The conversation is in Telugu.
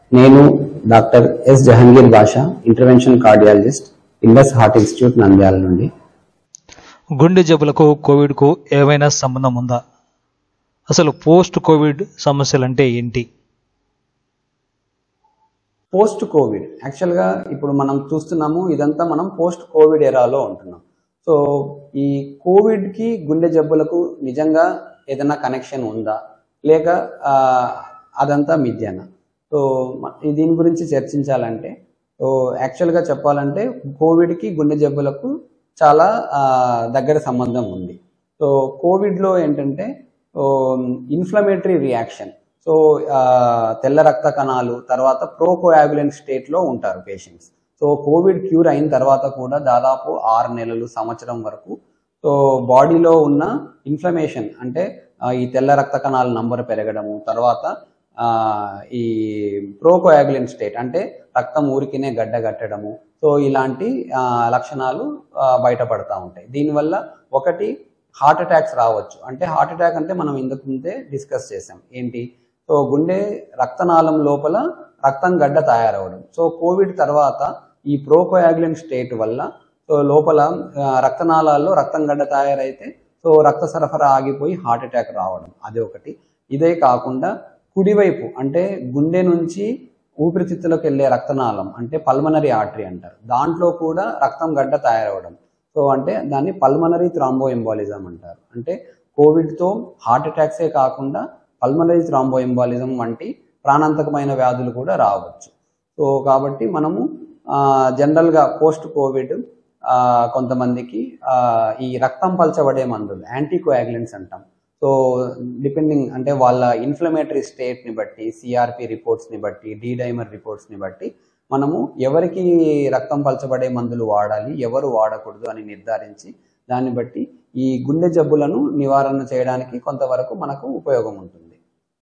నేను doctor S Jahangir Basha intervention cardiologist Indus heart institute Nandyal నుండి గుండె జబ్బులకు కోవిడ్కు ఏమైనా సంబంధం ఉందా అసలు పోస్ట్ కోవిడ్ సమస్యలు అంటే ఏంటి పోస్ట్ కోవిడ్ యాక్చువల్గా ఇప్పుడు మనం చూస్తున్నాము ఇదంతా మనం పోస్ట్ కోవిడ్ ఎరాలో ఉంటున్నాం సో ఈ కోవిడ్కి గుండె జబ్బులకు నిజంగా ఏదైనా కనెక్షన్ ఉందా లేక ఆ, అదంతా మిథ్యనా సో మ- ఈ దీని గురించి చర్చించాలంటే సో యాక్చువల్గా చెప్పాలంటే కోవిడ్కి గుండె జబ్బులకు చాలా ఆ, దగ్గర సంబంధం ఉంది సో కోవిడ్లో ఏంటంటే ఇన్ఫ్లమేటరీ రియాక్షన్ సో ఆ, తెల్ల రక్త కణాలు తర్వాత ప్రోకోయాగులెంట్ స్టేట్లో ఉంటారు పేషెంట్స్ సో కోవిడ్ క్యూర్ అయిన తర్వాత కూడా దాదాపు ఆరు నెలలు సంవత్సరం వరకు సో బాడీలో ఉన్న ఇన్ఫ్లమేషన్ అంటే ఆ, ఈ తెల్ల రక్త కణాల నంబర్ పెరగడము తర్వాత ఆ, ఈ ప్రోకోయాగులెంట్ స్టేట్ అంటే రక్తం ఊరికినే గడ్డ కట్టడము సో ఇలాంటి ఆ, లక్షణాలు ఆ, బయటపడతా ఉంటాయి దీనివల్ల ఒకటి హార్ట్ అటాక్స్ రావచ్చు అంటే హార్ట్ అటాక్ అంటే మనం ఇంతకు ముందే డిస్కస్ చేసాం ఏంటి సో గుండె రక్తనాళం లోపల రక్తం గడ్డ తయారవడం సో కోవిడ్ తర్వాత ఈ ప్రోకోయాగులెంట్ స్టేట్ వల్ల సో లోపల ఆ, రక్తనాళాల్లో రక్తం గడ్డ తయారైతే సో రక్త సరఫరా ఆగిపోయి హార్ట్ అటాక్ రావడం అది ఒకటి ఇదే కాకుండా కుడివైపు అంటే గుండె నుంచి ఊపిరితిత్తులకు వెళ్ళే రక్తనాళం అంటే పల్మనరీ ఆర్టరీ అంటారు దాంట్లో కూడా రక్తం గడ్డ తయారవడం సో అంటే దాన్ని పల్మనరీ థ్రాంబో ఎంబాలిజం అంటారు అంటే కోవిడ్తో హార్ట్ అటాక్సే కాకుండా పల్మనరీ థ్రాంబో ఎంబాలిజం వంటి ప్రాణాంతకమైన వ్యాధులు కూడా రావచ్చు సో కాబట్టి మనము ఆ, జనరల్గా పోస్ట్ కోవిడ్ ఆ, కొంతమందికి ఆ, ఈ రక్తం పల్చబడే మందులు యాంటీకోయాగులెంట్స్ అంటాం సో డిపెండింగ్ అంటే వాళ్ళ ఇన్ఫ్లమేటరీ స్టేట్ని బట్టి సిఆర్పి రిపోర్ట్స్ని బట్టి డి డైమర్ రిపోర్ట్స్ని బట్టి మనము ఎవరికి రక్తం పలచబడే మందులు వాడాలి ఎవరు వాడకూడదు అని నిర్ధారించి దాన్ని బట్టి ఈ గుండె జబ్బులను నివారణ చేయడానికి కొంతవరకు మనకు ఉపయోగం ఉంటుంది